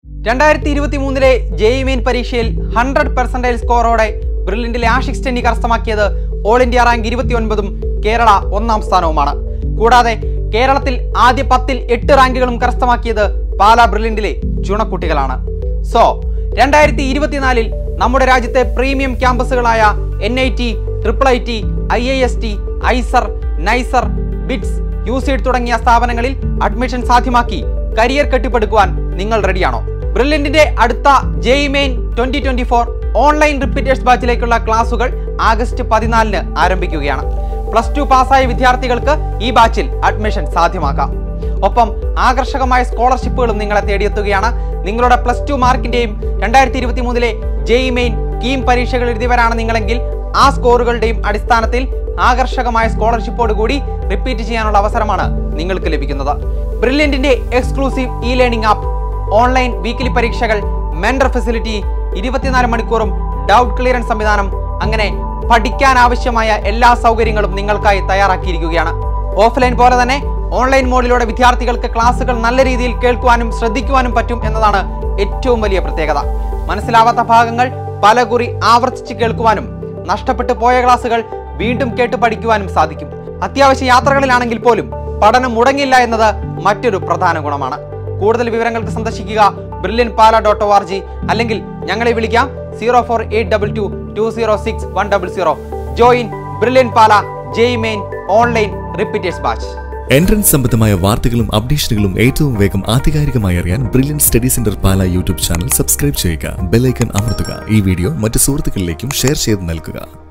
രണ്ടായിരത്തി ഇരുപത്തി മൂന്നിലെ ജെഇ മെയിൻ പരീക്ഷയിൽ ഹൺഡ്രഡ് പെർസെന്റേജ് സ്കോറോടെ ബ്രില്യന്റിലെ ആഷിക് സ്റ്റെന്നി കരസ്ഥമാക്കിയത് ഓൾ ഇന്ത്യ റാങ്ക് ഇരുപത്തിയൊൻപതും കേരള ഒന്നാം സ്ഥാനവുമാണ് കൂടാതെ കേരളത്തിൽ ആദ്യ പത്തിൽ എട്ട് റാങ്കുകളും കരസ്ഥമാക്കിയത് പാലാ ബ്രില്യന്റിലെ ചുണക്കുട്ടികളാണ് സോ രണ്ടായിരത്തി ഇരുപത്തിനാലിൽ നമ്മുടെ രാജ്യത്തെ പ്രീമിയം ക്യാമ്പസുകളായ N I T triple I T I I S T IISER NISER BITS UCEED തുടങ്ങിയ സ്ഥാപനങ്ങളിൽ അഡ്മിഷൻ സാധ്യമാക്കി കരിയർ കെട്ടിപ്പടുക്കുവാൻ നിങ്ങൾ റെഡിയാണോ ബ്രില്യന്റിന്റെ അടുത്ത JEE main twenty twenty four online repeaters ബാച്ചിലേക്കുള്ള ക്ലാസുകൾ ആഗസ്റ്റ് പതിനാലിന് ആരംഭിക്കുകയാണ് പ്ലസ് ടു പാസ്സായ വിദ്യാർത്ഥികൾക്ക് ഈ ബാച്ചിൽ അഡ്മിഷൻ സാധ്യമാക്കാം ഒപ്പം ആകർഷകമായ സ്കോളർഷിപ്പുകളും നിങ്ങളെ തേടിയെത്തുകയാണ് നിങ്ങളുടെ പ്ലസ് ടു മാർക്കിന്റെയും രണ്ടായിരത്തി ഇരുപത്തി മൂന്നിലെ ജെയ് മെയിൻ കീം പരീക്ഷകൾ എഴുതിയവരാണ് നിങ്ങളെങ്കിൽ ആ സ്കോറുകളുടെയും അടിസ്ഥാനത്തിൽ ആകർഷകമായ സ്കോളർഷിപ്പോട് കൂടി റിപ്പീറ്റ് ചെയ്യാനുള്ള അവസരമാണ് നിങ്ങൾക്ക് ലഭിക്കുന്നത് ബ്രില്യന്റിന്റെ exclusive E learning app online weekly പരീക്ഷകൾ മെന്റർ ഫെസിലിറ്റി ഇരുപത്തിനാല് മണിക്കൂറും ഡൗട്ട് ക്ലിയറൻസ് സംവിധാനം അങ്ങനെ പഠിക്കാൻ ആവശ്യമായ എല്ലാ സൗകര്യങ്ങളും നിങ്ങൾക്കായി തയ്യാറാക്കിയിരിക്കുകയാണ് ഓഫ്ലൈൻ പോലെ തന്നെ ഓൺലൈൻ മോഡിലൂടെ വിദ്യാർത്ഥികൾക്ക് ക്ലാസുകൾ നല്ല രീതിയിൽ കേൾക്കുവാനും ശ്രദ്ധിക്കുവാനും പറ്റും എന്നതാണ് ഏറ്റവും വലിയ പ്രത്യേകത മനസ്സിലാവാത്ത ഭാഗങ്ങൾ പലകുറി ആവർത്തിച്ച് കേൾക്കുവാനും നഷ്ടപ്പെട്ടു പോയ ക്ലാസുകൾ വീണ്ടും കേട്ട് പഠിക്കുവാനും സാധിക്കും അത്യാവശ്യ യാത്രകളിലാണെങ്കിൽ പോലും പഠനം മുടങ്ങില്ല എന്നത് മറ്റൊരു പ്രധാന ഗുണമാണ് കൂടുതൽ വിവരങ്ങൾക്ക് സന്ദർശിക്കുക Brilliant Pala dot O R G അല്ലെങ്കിൽ ഞങ്ങളെ വിളിക്കാം zero four eight double two two zero six one double zero join Brilliant Pala JEE main online repeaters batch entrance സംബന്ധമായ വാർത്തകളും അപ്ഡേഷനുകളും ഏറ്റവും വേഗം ആധികാരികമായി അറിയാൻ Brilliant study centre Pala YouTube channel subscribe ചെയ്യുക ബെല്ലൈക്കൺ അമർത്തുക ഈ വീഡിയോ മറ്റ് സുഹൃത്തുക്കളിലേക്കും ഷെയർ ചെയ്ത് നൽകുക